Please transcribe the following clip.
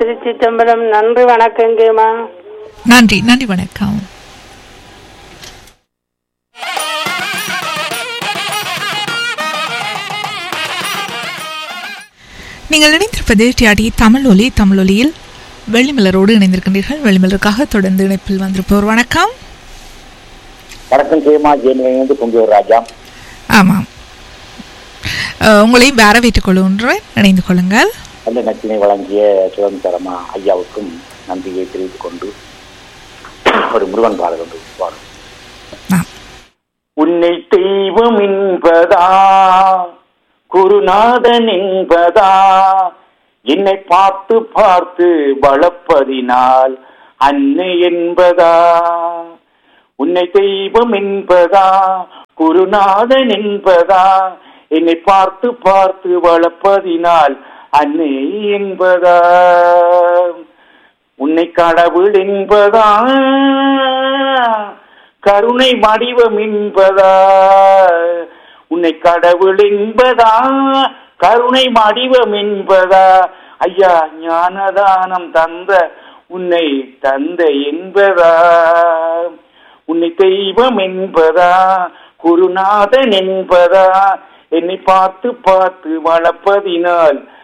திருச்சிற்றம்பலம் நன்றி வணக்கங்கம்மா நன்றி நன்றி வணக்கம் நீங்கள் இணைந்திருப்பது டிஆடி தமிழ் ஒலி தமிழ் ஒலியில் வெள்ளிமலரோடு இணைந்திருக்கின்றீர்கள் வெள்ளிமலருக்காக தொடர்ந்து இணைப்பில் வந்திருப்பவர் வணக்கம் வணக்கம் ஜெயமா ஜெயநிலையிலிருந்து பொங்கியூர் ராஜா ஆமாம் அஹ், உங்களையும் வேற வைத்துக் கொள்கின்றேன் இணைந்து கொள்ளுங்கள் அந்த நச்சினை வழங்கிய சுதந்திரமா ஐயாவுக்கும் நன்றியை தெரிவித்துக் கொண்டு ஒரு முருகன் பாடல் ஒன்று பாடும் ஆம். உன்னை தெய்வம் என்பதா குருநாதன் என்பதா என்னை பார்த்து பார்த்து வளர்ப்பதினால் அன்னை என்பதா உன்னை தெய்வம் என்பதா குருநாதன் என்பதா என்னை பார்த்து பார்த்து வளர்ப்பதினால் அன்னை என்பதா உன்னை கடவுள் என்பதா கருணை வடிவம் என்பதா உன்னை கடவுள் என்பதா கருணை வடிவம் என்பதா ஐயா ஞானதானம் தந்த உன்னை தந்தை என்பதா உன்னை தெய்வம் என்பதா குருநாதன் என்பதா என்னை பார்த்து பார்த்து வளர்ப்பதினால்